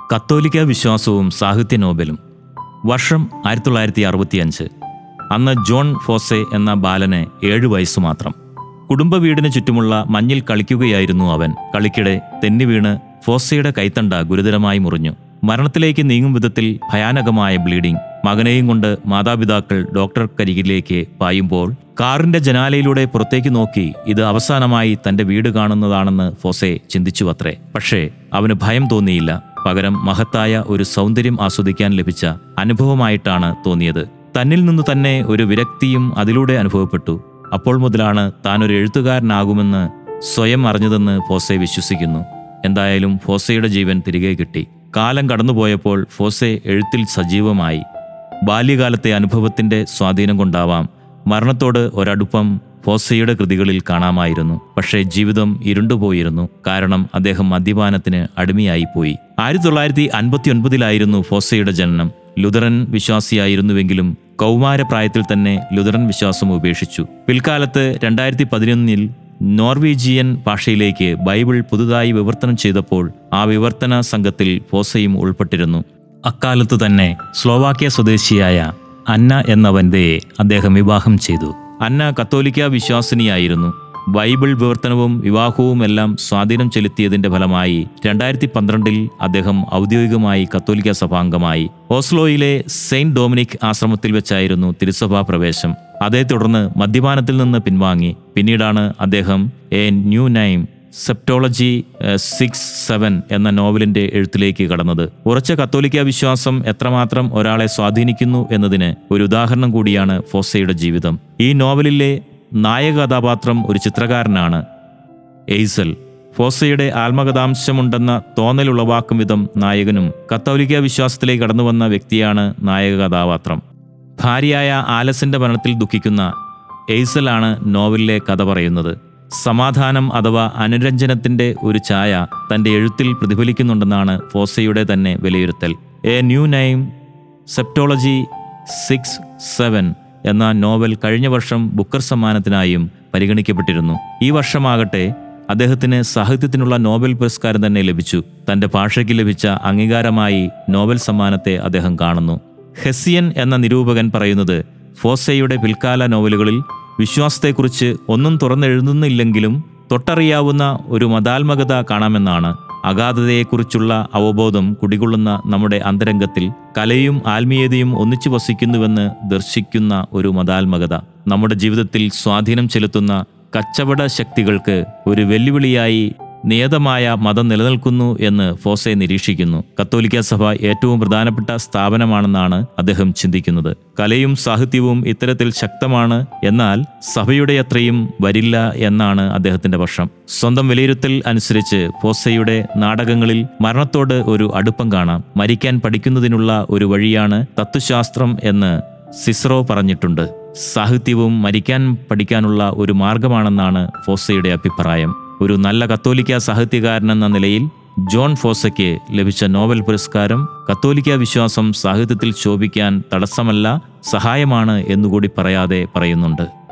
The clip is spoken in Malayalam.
കത്തോലിക്ക വിശ്വാസവും സാഹിത്യ നോബലും വർഷം ആയിരത്തി തൊള്ളായിരത്തി അറുപത്തിയഞ്ച് അന്ന് ജോൺ ഫോസെ എന്ന ബാലന് ഏഴു വയസ്സു മാത്രം കുടുംബ വീടിന് ചുറ്റുമുള്ള മഞ്ഞിൽ കളിക്കുകയായിരുന്നു അവൻ കളിക്കിടെ തെന്നി വീണ് ഫോസയുടെ കൈത്തണ്ട ഗുരുതരമായി മുറിഞ്ഞു മരണത്തിലേക്ക് നീങ്ങും വിധത്തിൽ ഭയാനകമായ ബ്ലീഡിംഗ് മകനെയും കൊണ്ട് മാതാപിതാക്കൾ ഡോക്ടർക്കരികിലേക്ക് പായുമ്പോൾ കാറിന്റെ ജനാലയിലൂടെ പുറത്തേക്ക് നോക്കി ഇത് അവസാനമായി തന്റെ വീട് കാണുന്നതാണെന്ന് ഫോസെ ചിന്തിച്ചുവത്രേ പക്ഷേ അവന് ഭയം തോന്നിയില്ല പകരം മഹത്തായ ഒരു സൗന്ദര്യം ആസ്വദിക്കാൻ ലഭിച്ച അനുഭവമായിട്ടാണ് തോന്നിയത് തന്നിൽ നിന്നു തന്നെ ഒരു വിരക്തിയും അതിലൂടെ അനുഭവപ്പെട്ടു അപ്പോൾ മുതലാണ് താൻ ഒരു എഴുത്തുകാരനാകുമെന്ന് സ്വയം അറിഞ്ഞതെന്ന് ഫോസെ വിശ്വസിക്കുന്നു എന്തായാലും ഫോസയുടെ ജീവൻ തിരികെ കിട്ടി കാലം കടന്നുപോയപ്പോൾ ഫോസെ എഴുത്തിൽ സജീവമായി ബാല്യകാലത്തെ അനുഭവത്തിന്റെ സ്വാധീനം കൊണ്ടാവാം മരണത്തോട് ഒരടുപ്പം ഫോസയുടെ കൃതികളിൽ കാണാമായിരുന്നു പക്ഷേ ജീവിതം ഇരുണ്ടുപോയിരുന്നു കാരണം അദ്ദേഹം മദ്യപാനത്തിന് അടിമയായിപ്പോയി ആയിരത്തി തൊള്ളായിരത്തി അൻപത്തി ഒൻപതിലായിരുന്നു ഫോസയുടെ ജനനം ലുതറൻ വിശ്വാസിയായിരുന്നുവെങ്കിലും കൗമാരപ്രായത്തിൽ തന്നെ ലുതറൻ വിശ്വാസം ഉപേക്ഷിച്ചു പിൽക്കാലത്ത് രണ്ടായിരത്തി പതിനൊന്നിൽ നോർവീജിയൻ ഭാഷയിലേക്ക് ബൈബിൾ പുതുതായി വിവർത്തനം ചെയ്തപ്പോൾ ആ വിവർത്തന സംഘത്തിൽ ഫോസയും ഉൾപ്പെട്ടിരുന്നു അക്കാലത്തു തന്നെ സ്ലോവാക്യ സ്വദേശിയായ അന്ന എന്ന വനിതയെ അദ്ദേഹം വിവാഹം ചെയ്തു അന്ന കത്തോലിക്ക വിശ്വാസിനിയായിരുന്നു ബൈബിൾ വിവർത്തനവും വിവാഹവും എല്ലാം സ്വാധീനം ചെലുത്തിയതിന്റെ ഫലമായി രണ്ടായിരത്തി പന്ത്രണ്ടിൽ അദ്ദേഹം ഔദ്യോഗികമായി കത്തോലിക്ക സഭാംഗമായി ഓസ്ലോയിലെ സെയിന്റ് ഡൊമിനിക് ആശ്രമത്തിൽ വെച്ചായിരുന്നു തിരുസഭാ പ്രവേശം അതേ തുടർന്ന് മദ്യപാനത്തിൽ നിന്ന് പിൻവാങ്ങി പിന്നീടാണ് അദ്ദേഹം A New Name Septology six seven എന്ന നോവലിന്റെ എഴുത്തിലേക്ക് കടന്നത് ഉറച്ച കത്തോലിക്ക വിശ്വാസം എത്രമാത്രം ഒരാളെ സ്വാധീനിക്കുന്നു എന്നതിന് ഒരു ഉദാഹരണം കൂടിയാണ് ഫോസയുടെ ജീവിതം ഈ നോവലിലെ നായക കഥാപാത്രം ഒരു ചിത്രകാരനാണ് എയ്സൽ ഫോസയുടെ ആത്മകഥാംശമുണ്ടെന്ന തോന്നലുളവാക്കും വിധം നായകനും കത്തോലിക്ക വിശ്വാസത്തിലേക്ക് കടന്നുവന്ന വ്യക്തിയാണ് നായക കഥാപാത്രം ഭാര്യയായ ആലസിന്റെ മരണത്തിൽ ദുഃഖിക്കുന്ന എയ്സലാണ് നോവലിലെ കഥ പറയുന്നത് സമാധാനം അഥവാ അനുരഞ്ജനത്തിന്റെ ഒരു ഛായ തന്റെ എഴുത്തിൽ പ്രതിഫലിക്കുന്നുണ്ടെന്നാണ് ഫോസയുടെ തന്നെ വിലയിരുത്തൽ A New Name Septology six seven എന്ന നോവൽ കഴിഞ്ഞ വർഷം ബുക്കർ സമ്മാനത്തിനായും പരിഗണിക്കപ്പെട്ടിരുന്നു ഈ വർഷമാകട്ടെ അദ്ദേഹത്തിന് സാഹിത്യത്തിനുള്ള നോബൽ പുരസ്കാരം തന്നെ ലഭിച്ചു തന്റെ ഭാഷയ്ക്ക് ലഭിച്ച അംഗീകാരമായി നോബൽ സമ്മാനത്തെ അദ്ദേഹം കാണുന്നു ഹെസിയൻ എന്ന നിരൂപകൻ പറയുന്നത് ഫോസയുടെ പിൽക്കാല നോവലുകളിൽ വിശ്വാസത്തെക്കുറിച്ച് ഒന്നും തുറന്നെഴുതുന്നില്ലെങ്കിലും തൊട്ടറിയാവുന്ന ഒരു മതാത്മകത കാണാമെന്നാണ് അഗാധതയെക്കുറിച്ചുള്ള അവബോധം കുടികൊള്ളുന്ന നമ്മുടെ അന്തരംഗത്തിൽ കലയും ആത്മീയതയും ഒന്നിച്ചു വസിക്കുന്നുവെന്ന് ദർശിക്കുന്ന ഒരു മതാത്മകത നമ്മുടെ ജീവിതത്തിൽ സ്വാധീനം ചെലുത്തുന്ന കച്ചവട ശക്തികൾക്ക് ഒരു വെല്ലുവിളിയായി നിയതമായ മതം നിലനിൽക്കുന്നു എന്ന് ഫോസെ നിരീക്ഷിക്കുന്നു കത്തോലിക്ക സഭ ഏറ്റവും പ്രധാനപ്പെട്ട സ്ഥാപനമാണെന്നാണ് അദ്ദേഹം ചിന്തിക്കുന്നത് കലയും സാഹിത്യവും ഇത്തരത്തിൽ ശക്തമാണ് എന്നാൽ സഭയുടെ അത്രയും വരില്ല എന്നാണ് അദ്ദേഹത്തിന്റെ പക്ഷം സ്വന്തം വിലയിരുത്തൽ അനുസരിച്ച് ഫോസയുടെ നാടകങ്ങളിൽ മരണത്തോട് ഒരു അടുപ്പം കാണാം മരിക്കാൻ പഠിക്കുന്നതിനുള്ള ഒരു വഴിയാണ് തത്വശാസ്ത്രം എന്ന് സിസ്രോ പറഞ്ഞിട്ടുണ്ട് സാഹിത്യവും മരിക്കാൻ പഠിക്കാനുള്ള ഒരു മാർഗമാണെന്നാണ് ഫോസയുടെ അഭിപ്രായം ഒരു നല്ല കത്തോലിക്ക സാഹിത്യകാരനെന്ന നിലയിൽ ജോൺ ഫോസയ്ക്ക് ലഭിച്ച നോബൽ പുരസ്കാരം കത്തോലിക്ക വിശ്വാസം സാഹിത്യത്തിൽ ശോഭിക്കാൻ തടസ്സമല്ല സഹായമാണ് എന്നുകൂടി പറയാതെ പറയുന്നുണ്ട്